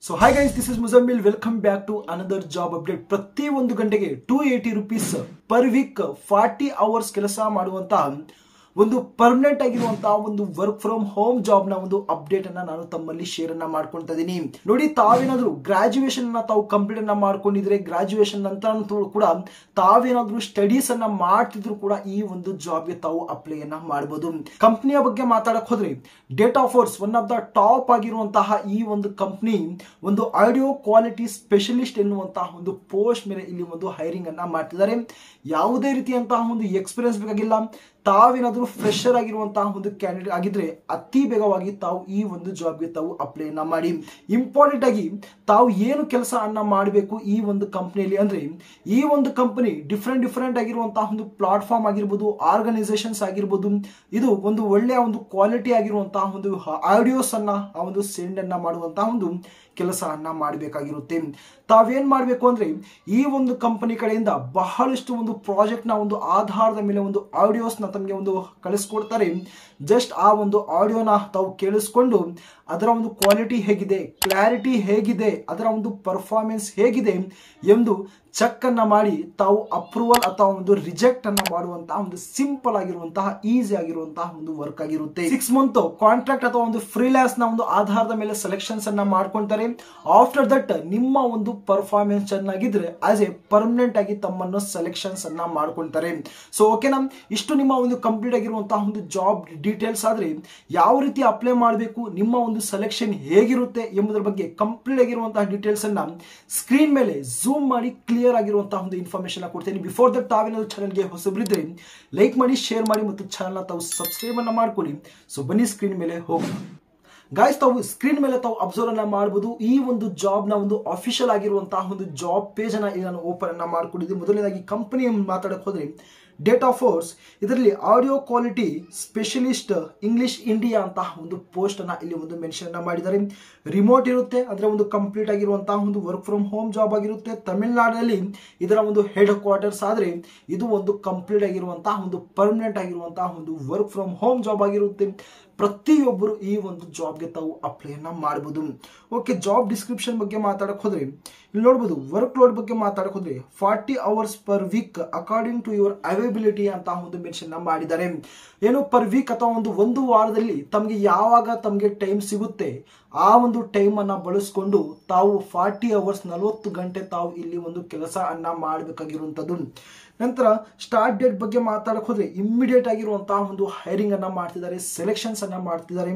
so hi guys this is Muzammil welcome back to another job update ಪ್ರತಿ ಒಂದು ಗಂಟೆಗೆ two eighty rupees per week forty hours ಕೆಲಸ ಮಾಡುವಂತಹ ಒಂದು ಪರ್ಮನೆಂಟ್ ಆಗಿರುವಂತಹ ಒಂದು ವರ್ಕ್ ಫ್ರಮ್ ಹೋಮ್ ಜಾಬ್ ನ ಒಂದು ಅಪ್ಡೇಟ್ ಅನ್ನ ನಾನು ತಮ್ಮಲ್ಲಿ ಶೇರ್ ಅನ್ನ ಮಾಡ್ಕೊಳ್ತಾ ಇದೀನಿ ನೋಡಿ ತಾವೇನಾದ್ರೂ ಗ್ರಾಜುಯೇಷನ್ ಅನ್ನ ತಾವು ಕಂಪ್ಲೀಟ್ ಅನ್ನ ಮಾಡ್ಕೊಂಡಿದ್ರೆ ಗ್ರಾಜುಯೇಷನ್ ನಂತರ ಕೂಡ ತಾವೇನಾದ್ರೂ ಸ್ಟಡೀಸ್ ಅನ್ನ ಮಾಡ್ತಿದ್ರು ಕೂಡ ಈ ಒಂದು ಜಾಬ್ಗೆ ತಾವು ಅಪ್ಲೈ ಅನ್ನ ಮಾಡಬಹುದು ಕಂಪ್ನಿಯ ಬಗ್ಗೆ ಮಾತಾಡಕ್ ಹೋದ್ರೆ Data Force one of the top ಆಗಿರುವಂತಹ ಈ ಒಂದು ಕಂಪ್ನಿ ಒಂದು ಆಡಿಯೋ ಕ್ವಾಲಿಟಿ ಸ್ಪೆಷಲಿಸ್ಟ್ ಎನ್ನುವಂತಹ ಒಂದು ಪೋಸ್ಟ್ ಮೇಲೆ ಇಲ್ಲಿ ಒಂದು ಹೈರಿಂಗ್ ಅನ್ನ ಮಾಡ್ತಿದ್ದಾರೆ ಯಾವುದೇ ರೀತಿಯಂತಹ ಒಂದು ಎಕ್ಸ್ಪೀರಿಯನ್ಸ್ ಬೇಕಾಗಿಲ್ಲ ತಾವೇನಾದ್ರೂ ಫ್ರೆಶರ್ ಆಗಿರುವಂತಹ ಒಂದು ಕ್ಯಾಂಡಿಡೇಟ್ ಆಗಿದ್ರೆ ಅತಿ ಬೇಗವಾಗಿ ತಾವು ಈ ಒಂದು ಜಾಬ್ಗೆ ತಾವು ಅಪ್ಲೈ ಅನ್ನ ಮಾಡಿ ಇಂಪಾರ್ಟೆಂಟ್ ಆಗಿ ತಾವು ಏನು ಕೆಲಸ ಅನ್ನ ಮಾಡಬೇಕು ಈ ಒಂದು ಕಂಪನಿಯಲ್ಲಿ ಅಂದ್ರೆ ಈ ಒಂದು ಕಂಪನಿ ಡಿಫ್ರೆಂಟ್ ಡಿಫ್ರೆಂಟ್ ಆಗಿರುವಂತಹ ಒಂದು ಪ್ಲಾಟ್ಫಾರ್ಮ್ ಆಗಿರ್ಬೋದು ಆರ್ಗನೈಸೇಷನ್ಸ್ ಆಗಿರ್ಬೋದು ಇದು ಒಂದು ಒಳ್ಳೆಯ ಒಂದು ಕ್ವಾಲಿಟಿ ಆಗಿರುವಂತಹ ಒಂದು ಆಡಿಯೋಸ್ ಅನ್ನ ಆ ಒಂದು ಸೆಂಡ್ ಅನ್ನ ಮಾಡುವಂತಹ ಒಂದು ಕೆಲಸ ಅನ್ನ ಮಾಡಬೇಕಾಗಿರುತ್ತೆ ತಾವೇನ್ ಮಾಡಬೇಕು ಅಂದ್ರೆ ಈ ಒಂದು ಕಂಪನಿ ಕಡೆಯಿಂದ ಬಹಳಷ್ಟು ಒಂದು ಪ್ರಾಜೆಕ್ಟ್ ನ ಒಂದು ಆಧಾರದ ಮೇಲೆ ಒಂದು ಆಡಿಯೋಸ್ ನ ತಮಗೆ ಒಂದು ಕಳಿಸ್ಕೊಡ್ತಾರೆ ಜಸ್ಟ್ ಆ ಒಂದು ಆಡಿಯೋನ ತಾವು ಕೇಳಿಸ್ಕೊಂಡು ಅದರ ಒಂದು ಕ್ವಾಲಿಟಿ ಹೇಗಿದೆ ಕ್ಲಾರಿಟಿ ಹೇಗಿದೆ ಅದರ ಒಂದು ಪರ್ಫಾರ್ಮೆನ್ಸ್ ಹೇಗಿದೆ ಎಂದು ಚೆಕ್ ಅನ್ನ ಮಾಡಿ ತಾವು ಅಪ್ರೂವಲ್ ಅಥವಾ ಒಂದು ರಿಜೆಕ್ಟ್ ಅನ್ನ ಮಾಡುವಂತಹ ಒಂದು ಸಿಂಪಲ್ ಆಗಿರುವಂತಹ ಈಸಿ ಆಗಿರುವಂತಹ ಒಂದು ವರ್ಕ್ ಆಗಿರುತ್ತೆ ಸಿಕ್ಸ್ ಮಂತ್ ಕಾಂಟ್ರಾಕ್ಟ್ ಅಥವಾ ಒಂದು ಫ್ರೀಲಾನ್ಸ್ ನ ಒಂದು ಆಧಾರದ ಮೇಲೆ ಸೆಲೆಕ್ಷನ್ಸ್ ಅನ್ನ ಮಾಡ್ಕೊಳ್ತಾರೆ ಆಫ್ಟರ್ ದಟ್ ನಿಮ್ಮ ಒಂದು ಪರ್ಫಾರ್ಮೆನ್ಸ್ ಚೆನ್ನಾಗಿದ್ರೆ ಆಸ್ ಎ ಪರ್ಮನೆಂಟ್ ಆಗಿ ತಮ್ಮನ್ನು ಸೆಲೆಕ್ಷನ್ಸ್ ಅನ್ನ ಮಾಡ್ಕೊಳ್ತಾರೆ ಸೊ ಓಕೆನಾ ಇಷ್ಟು ನಿಮ್ಮ ಒಂದು ಕಂಪ್ಲೀಟ್ ಆಗಿರುವಂತಹ ಒಂದು ಜಾಬ್ ಡೀಟೇಲ್ಸ್ ಆದ್ರೆ ಯಾವ ರೀತಿ ಅಪ್ಲೈ ಮಾಡಬೇಕು ನಿಮ್ಮ ಒಂದು ಸೆಲೆಕ್ಷನ್ ಹೇಗಿರುತ್ತೆ ಎಂಬುದರ ಬಗ್ಗೆ ಕಂಪ್ಲೀಟ್ ಆಗಿರುವಂತಹ ಡೀಟೇಲ್ಸ್ ಅನ್ನ ಸ್ಕ್ರೀನ್ ಮೇಲೆ ಝೂಮ್ ಮಾಡಿ ಕ್ಲಿಯರ್ ಆಗಿರುವಂತಹ ಒಂದು ಇನ್ಫಾರ್ಮೇಶನ್ ಕೊಡ್ತೀನಿ ಬಿಫೋರ್ ದಟ್ ತಾವೇನಾದ್ರು ಚಾನಲ್ಗೆ ಹೊಸಬ್ರಿದ್ರೆ ಲೈಕ್ ಮಾಡಿ ಶೇರ್ ಮಾಡಿ ಮತ್ತು ಚಾನಲ್ನ ತಾವು ಸಬ್ಸ್ಕ್ರೈಬ್ ಅನ್ನ ಮಾಡ್ಕೊಳ್ಳಿ ಸೊ ಬನ್ನಿ ಸ್ಕ್ರೀನ್ ಮೇಲೆ ಹೋಗೋಣ ಗಾಯ್ಸ್ ತಾವು ಸ್ಕ್ರೀನ್ ಮೇಲೆ ತಾವು ಅಬ್ಸರ್ವ್ ಅನ್ನ ಮಾಡಬಹುದು ಈ ಒಂದು ಜಾಬ್ ನ ಒಂದು ಅಫಿಷಿಯಲ್ ಆಗಿರುವಂತಹ ಒಂದು ಜಾಬ್ ಪೇಜ್ ಅನ್ನ ಇಲ್ಲಿ ನಾನು ಓಪನ್ ಅನ್ನ ಮಾಡ್ಕೊಂಡಿದ್ದೆ ಮೊದಲನೇದಾಗಿ ಕಂಪನಿ ಮಾತಾಡಕ್ ಹೋದ್ರೆ ಡೇಟ್ ಆಫ್ ಫೋರ್ಸ್ ಇದರಲ್ಲಿ audio quality specialist English India ಅಂತ ಒಂದು ಪೋಸ್ಟ್ ಅನ್ನ ಇಲ್ಲಿ ಒಂದು ಮೆನ್ಷನ್ ಅನ್ನ ಮಾಡಿದ್ದಾರೆ ರಿಮೋಟ್ ಇರುತ್ತೆ ಅಂದ್ರೆ ಒಂದು ಕಂಪ್ಲೀಟ್ ಆಗಿರುವಂತಹ ಒಂದು ವರ್ಕ್ ಫ್ರಮ್ ಹೋಮ್ ಜಾಬ್ ಆಗಿರುತ್ತೆ ತಮಿಳುನಾಡಿನಲ್ಲಿ ಇದರ ಒಂದು ಹೆಡ್ ಕ್ವಾರ್ಟರ್ಸ್ ಆದ್ರೆ ಇದು ಒಂದು ಕಂಪ್ಲೀಟ್ ಆಗಿರುವಂತಹ ಒಂದು ಪರ್ಮನೆಂಟ್ ಆಗಿರುವಂತಹ ಒಂದು ವರ್ಕ್ ಫ್ರಮ್ ಹೋಮ್ ಜಾಬ್ ಆಗಿರುತ್ತೆ ಪ್ರತಿಯೊಬ್ಬರು ಈ ಒಂದು ಜಾಬ್ಗೆ ತಾವು ಅಪ್ಲೈಯನ್ನ ಮಾಡಬಹುದು ಓಕೆ ಜಾಬ್ ಡಿಸ್ಕ್ರಿಪ್ಷನ್ ಬಗ್ಗೆ ಮಾತಾಡಕ್ ಹೋದ್ರೆ ಇಲ್ಲಿ ನೋಡ್ಬೋದು ವರ್ಕ್ ಲೋಡ್ ಬಗ್ಗೆ ಮಾತಾಡಕ್ ಹೋದ್ರೆ forty hours per week according to your availability ಅಂತ ಒಂದು ಮೆನ್ಷನ್ ಮಾಡಿದ್ದಾರೆ ಏನು ಪರ್ ವೀಕ್ ಅಥವಾ ಒಂದು ಒಂದು ವಾರದಲ್ಲಿ ತಮಗೆ ಯಾವಾಗ ತಮಗೆ ಟೈಮ್ ಸಿಗುತ್ತೆ ಆ ಒಂದು ಟೈಮ್ ಅನ್ನ ಬಳಸ್ಕೊಂಡು ತಾವು ಫಾರ್ಟಿ ಅವರ್ಸ್ ನಲವತ್ತು ಗಂಟೆ ತಾವು ಇಲ್ಲಿ ಒಂದು ಕೆಲಸ ಅನ್ನ ಮಾಡಬೇಕಾಗಿರುವಂಥದ್ದು ನಂತರ ಸ್ಟಾರ್ಟ್ ಡೇಟ್ ಬಗ್ಗೆ ಮಾತಾಡಕ್ ಹೋದ್ರೆ ಇಮ್ಮಿಡಿಯೇಟ್ ಆಗಿರುವಂತಹ ಒಂದು ಹೈರಿಂಗ್ ಅನ್ನ ಮಾಡ್ತಿದ್ದಾರೆ ಸೆಲೆಕ್ಷನ್ಸ್ ಅನ್ನ ಮಾಡ್ತಿದ್ದಾರೆ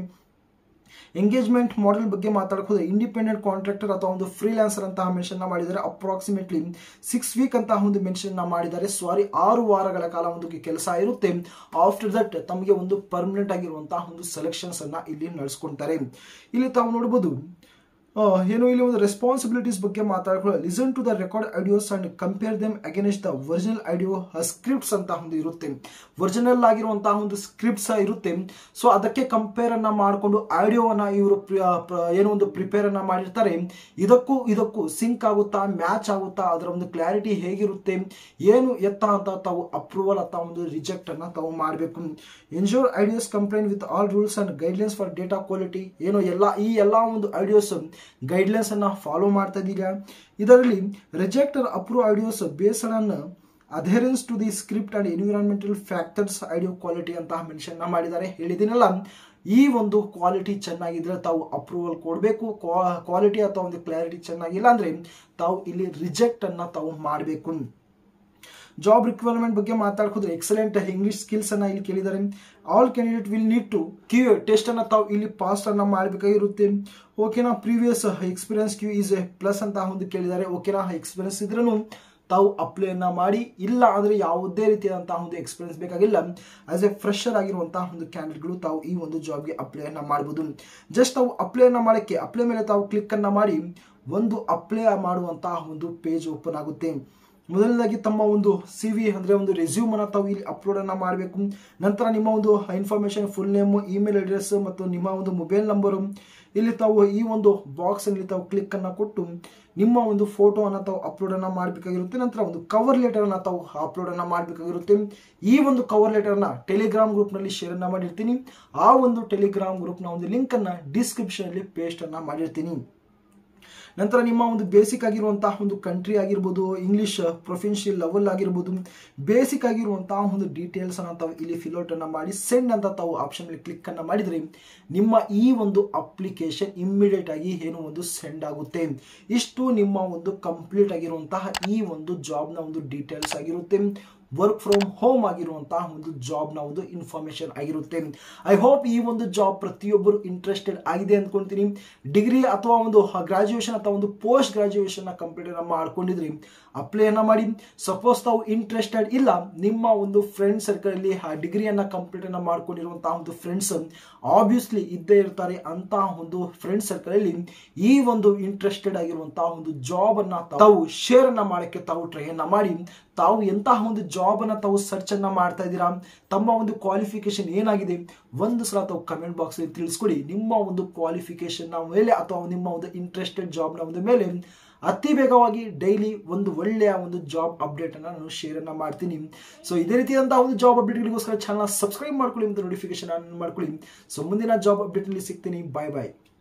ಎಂಗೇಜ್ಮೆಂಟ್ ಮಾಡೆಲ್ ಬಗ್ಗೆ ಮಾತಾಡಕ್ ಹೋದ್ರೆ ಇಂಡಿಪೆಂಡೆಂಟ್ ಕಾಂಟ್ರಾಕ್ಟರ್ ಅಥವಾ ಒಂದು ಫ್ರೀಲಾನ್ಸರ್ ಅಂತ ಮೆನ್ಷನ್ ಮಾಡಿದ್ದಾರೆ ಅಪ್ರಾಕ್ಸಿಮೇಟ್ಲಿ ಸಿಕ್ಸ್ ವೀಕ್ ಅಂತ ಒಂದು ಮೆನ್ಷನ್ ಮಾಡಿದ್ದಾರೆ ಸಾರಿ ಆರು ವಾರಗಳ ಕಾಲ ಒಂದು ಕೆಲಸ ಇರುತ್ತೆ ಆಫ್ಟರ್ ದಟ್ ತಮಗೆ ಒಂದು ಪರ್ಮನೆಂಟ್ ಆಗಿರುವಂತಹ ಒಂದು ಸೆಲೆಕ್ಷನ್ಸ್ ಅನ್ನ ಇಲ್ಲಿ ನಡೆಸ್ಕೊಂತಾರೆ ಇಲ್ಲಿ ತಾವು ನೋಡಬಹುದು ಏನು ಇಲ್ಲಿ ಒಂದು ರೆಸ್ಪಾನ್ಸಿಬಿಲಿಟೀಸ್ ಬಗ್ಗೆ ಮಾತಾಡ್ಕೊಳ್ಳೋ listen to the record audios and compare them against the original audio scripts ಅಂತ ಒಂದು ಇರುತ್ತೆ ಒರಿಜಿನಲ್ ಆಗಿರುವಂತಹ ಒಂದು ಸ್ಕ್ರಿಪ್ಟ್ಸ್ ಇರುತ್ತೆ ಸೊ ಅದಕ್ಕೆ ಕಂಪೇರ್ ಅನ್ನ ಮಾಡಿಕೊಂಡು ಆಡಿಯೋವನ್ನ ಇವರು ಏನೋ ಒಂದು ಪ್ರಿಪೇರ್ ಅನ್ನ ಮಾಡಿರ್ತಾರೆ ಇದಕ್ಕೂ ಇದಕ್ಕೂ ಸಿಂಕ್ ಆಗುತ್ತಾ ಮ್ಯಾಚ್ ಆಗುತ್ತಾ ಅದರ ಒಂದು ಕ್ಲಾರಿಟಿ ಹೇಗಿರುತ್ತೆ ಏನು ಎತ್ತ ಅಂತ ತಾವು ಅಪ್ರೂವಲ್ ಅಥವಾ ಒಂದು ರಿಜೆಕ್ಟ್ ಅನ್ನ ತಾವು ಮಾಡಬೇಕು ensure audios compliant with all rules and guidelines for data quality ಏನು ಎಲ್ಲ ಈ ಎಲ್ಲ ಒಂದು ಐಡಿಯೋಸ್ ಗೈಡ್ಲೈನ್ಸ್ ಅನ್ನ ಫಾಲೋ ಮಾಡ್ತಾ ಇದ್ದೀಗ ಇದರಲ್ಲಿ reject approve audios based on adherence to the script and environmental factors audio quality ಅಂತ ಮೆನ್ಷನ್ ಮಾಡಿದ್ದಾರೆ ಹೇಳಿದ್ದೀನಲ್ಲ ಈ ಒಂದು ಕ್ವಾಲಿಟಿ ಚೆನ್ನಾಗಿದ್ರೆ ತಾವು ಅಪ್ರೂವಲ್ ಕೊಡಬೇಕು ಕ್ವಾಲಿಟಿ ಅಥವಾ ಒಂದು ಕ್ಲಾರಿಟಿ ಚೆನ್ನಾಗಿಲ್ಲ ಅಂದ್ರೆ ತಾವು ಇಲ್ಲಿ ರಿಜೆಕ್ಟ್ ಅನ್ನ ತಾವು ಮಾಡಬೇಕು ಜಾಬ್ ರಿಕ್ವೈರ್ಮೆಂಟ್ ಬಗ್ಗೆ ಮಾತಾಡ್ಕೋದ್ರೆ ಎಕ್ಸಲೆಂಟ್ ಇಂಗ್ಲಿಷ್ ಸ್ಕಿಲ್ಸ್ ಅನ್ನ ಇಲ್ಲಿ ಕೇಳಿದ್ದಾರೆ all candidate will need to Q test ಅನ್ನ ತಾವು ಇಲ್ಲಿ ಪಾಸ್ ಅನ್ನ ಮಾಡಬೇಕಾಗಿರುತ್ತೆ ಓಕೆನಾ previous experience Q is a plus ಅಂತ ಒಂದು ಕೇಳಿದ್ದಾರೆ ಓಕೆನಾ ಎಕ್ಸ್ಪೀರಿಯನ್ಸ್ ಇದ್ರೂ ತಾವು ಅಪ್ಲೈನ ಮಾಡಿ ಇಲ್ಲ ಅಂದ್ರೆ ಯಾವುದೇ ರೀತಿಯಾದಂತಹ ಒಂದು ಎಕ್ಸ್ಪೀರಿಯನ್ಸ್ ಬೇಕಾಗಿಲ್ಲ ಆಸ್ ಎ ಫ್ರೆಶರ್ ಆಗಿರುವಂತಹ ಒಂದು ಕ್ಯಾಂಡಿಡೇಟ್ಗಳು ತಾವು ಈ ಒಂದು ಜಾಬ್ಗೆ ಅಪ್ಲೈನ ಮಾಡಬಹುದು ಜಸ್ಟ್ ತಾವು ಅಪ್ಲೈನ ಮಾಡಕ್ಕೆ ಅಪ್ಲೈ ಮೇಲೆ ತಾವು ಕ್ಲಿಕ್ ಅನ್ನ ಮಾಡಿ ಒಂದು ಅಪ್ಲೈ ಮಾಡುವಂತಹ ಒಂದು ಪೇಜ್ ಓಪನ್ ಆಗುತ್ತೆ ಮೊದಲನೇದಾಗಿ ತಮ್ಮ ಒಂದು ಸಿ ವಿ ಅಂದರೆ ಒಂದು ರೆಸ್ಯೂಮ್ ಅನ್ನ ತಾವು ಇಲ್ಲಿ ಅಪ್ಲೋಡ್ ಅನ್ನ ಮಾಡಬೇಕು ನಂತರ ನಿಮ್ಮ ಒಂದು information full name email address ಮತ್ತು ನಿಮ್ಮ ಒಂದು ಮೊಬೈಲ್ ನಂಬರು ಇಲ್ಲಿ ತಾವು ಈ ಒಂದು ಬಾಕ್ಸ್ ಅಲ್ಲಿ ತಾವು ಕ್ಲಿಕ್ ಅನ್ನ ಕೊಟ್ಟು ನಿಮ್ಮ ಒಂದು ಫೋಟೋ ಅನ್ನ ತಾವು ಅಪ್ಲೋಡ್ ಅನ್ನ ಮಾಡಬೇಕಾಗಿರುತ್ತೆ ನಂತರ ಒಂದು ಕವರ್ ಲೆಟರ್ ಅನ್ನ ತಾವು ಅಪ್ಲೋಡ್ ಅನ್ನ ಮಾಡಬೇಕಾಗಿರುತ್ತೆ ಈ ಒಂದು ಕವರ್ ಲೆಟರ್ ಅನ್ನ ಟೆಲಿಗ್ರಾಮ್ ಗ್ರೂಪ್ ನಲ್ಲಿ ಶೇರ್ ಅನ್ನ ಮಾಡಿರ್ತೀನಿ ಆ ಒಂದು ಟೆಲಿಗ್ರಾಮ್ ಗ್ರೂಪ್ ನ ಒಂದು ಲಿಂಕ್ ಅನ್ನ ಡಿಸ್ಕ್ರಿಪ್ಷನ್ ಅಲ್ಲಿ ಪೇಸ್ಟ್ ಅನ್ನ ಮಾಡಿರ್ತೀನಿ ನಂತರ ನಿಮ್ಮ ಒಂದು ಬೇಸಿಕ್ ಆಗಿರುವಂತಹ ಒಂದು ಕಂಟ್ರಿ ಆಗಿರ್ಬೋದು ಇಂಗ್ಲಿಷ್ ಪ್ರೊಫೆನ್ಷಿಯಲ್ ಲೆವೆಲ್ ಆಗಿರ್ಬೋದು ಬೇಸಿಕ್ ಆಗಿರುವಂತಹ ಒಂದು ಡೀಟೇಲ್ಸ್ ಅನ್ನ ತಾವು ಇಲ್ಲಿ ಫಿಲ್ಔಟ್ ಅನ್ನ ಮಾಡಿ ಸೆಂಡ್ ಅಂತ ತಾವು ಆಪ್ಷನ್ ಮೇಲೆ ಕ್ಲಿಕ್ ಅನ್ನ ಮಾಡಿದ್ರೆ ನಿಮ್ಮ ಈ ಒಂದು ಅಪ್ಲಿಕೇಶನ್ ಇಮ್ಮಿಡಿಯೇಟ್ ಆಗಿ ಏನು ಒಂದು ಸೆಂಡ್ ಆಗುತ್ತೆ ಇಷ್ಟು ನಿಮ್ಮ ಒಂದು ಕಂಪ್ಲೀಟ್ ಆಗಿರುವಂತಹ ಈ ಒಂದು ಜಾಬ್ನ ಒಂದು ಡೀಟೇಲ್ಸ್ ಆಗಿರುತ್ತೆ ವರ್ಕ್ ಫ್ರಮ್ ಹೋಮ್ ಆಗಿರುವಂತಹ ಒಂದು ಜಾಬ್ನ ಒಂದು ಇನ್ಫಾರ್ಮೇಶನ್ ಆಗಿರುತ್ತೆ ಐ ಹೋಪ್ ಈ ಒಂದು ಜಾಬ್ ಪ್ರತಿಯೊಬ್ಬರು ಇಂಟ್ರೆಸ್ಟೆಡ್ ಆಗಿದೆ ಅಂದ್ಕೊಳ್ತೀನಿ ಡಿಗ್ರಿ ಅಥವಾ ಒಂದು ಗ್ರಾಜುಯೇಷನ್ ಅಥವಾ ಒಂದು ಪೋಸ್ಟ್ ಗ್ರಾಜುಯೇಷನ್ ಕಂಪ್ಲೀಟ್ ಮಾಡ್ಕೊಂಡಿದ್ರಿ ಅಪ್ಲೈ ಅನ್ನ ಮಾಡಿ ಸಪೋಸ್ ತಾವು ಇಂಟ್ರೆಸ್ಟೆಡ್ ಇಲ್ಲ ನಿಮ್ಮ ಒಂದು ಫ್ರೆಂಡ್ ಸರ್ಕಲ್ ಅಲ್ಲಿ ಆ ಡಿಗ್ರಿಯನ್ನ ಕಂಪ್ಲೀಟ್ ಅನ್ನ ಮಾಡ್ಕೊಂಡಿರುವಂತಹ ಒಂದು ಫ್ರೆಂಡ್ಸ್ ಆಬ್ವಿಯಸ್ಲಿ ಇದ್ದೇ ಇರ್ತಾರೆ ಅಂತಹ ಒಂದು ಫ್ರೆಂಡ್ ಸರ್ಕಲ್ ಅಲ್ಲಿ ಈ ಒಂದು ಇಂಟ್ರೆಸ್ಟೆಡ್ ಆಗಿರುವಂತಹ ಒಂದು ಜಾಬ್ ಅನ್ನ ತಾವು ಶೇರ್ ಅನ್ನ ಮಾಡಕ್ಕೆ ತಾವು ಟ್ರೈ ಅನ್ನ ಮಾಡಿ ತಾವು ಎಂತಹ ಒಂದು ಜಾಬ್ ಅನ್ನ ತಾವು ಸರ್ಚ್ ಅನ್ನ ಮಾಡ್ತಾ ಇದ್ದೀರಾ ತಮ್ಮ ಒಂದು ಕ್ವಾಲಿಫಿಕೇಶನ್ ಏನಾಗಿದೆ ಒಂದು ಸಲ ತಾವು ಕಮೆಂಟ್ ಬಾಕ್ಸ್ ಅಲ್ಲಿ ತಿಳಿಸ್ಕೊಡಿ ನಿಮ್ಮ ಒಂದು ಕ್ವಾಲಿಫಿಕೇಶನ್ ನ ಮೇಲೆ ಅಥವಾ ನಿಮ್ಮ ಒಂದು ಇಂಟ್ರೆಸ್ಟೆಡ್ ಜಾಬ್ ನ ಒಂದು ಮೇಲೆ ಅತಿ ಬೇಗವಾಗಿ ಡೈಲಿ ಒಂದು ಒಳ್ಳೆಯ ಒಂದು ಜಾಬ್ ಅಪ್ಡೇಟ್ ಅನ್ನ ನಾನು ಶೇರ್ ಅನ್ನ ಮಾಡ್ತೀನಿ ಸೊ ಇದೇ ರೀತಿಯಾದಂತಹ ಒಂದು ಜಾಬ್ ಅಪ್ಡೇಟ್ಗಳಿಗೋಸ್ಕರ ಚಾನಲ್ ಸಬ್ಸ್ಕ್ರೈಬ್ ಮಾಡ್ಕೊಳ್ಳಿ ಮತ್ತು ನೋಟಿಫಿಕೇಶನ್ ಆನ್ ಮಾಡ್ಕೊಳ್ಳಿ ಸೊ ಮುಂದಿನ ಜಾಬ್ ಅಪ್ಡೇಟ್ ಅಲ್ಲಿ ಸಿಗ್ತೀನಿ ಬಾಯ್ ಬಾಯ್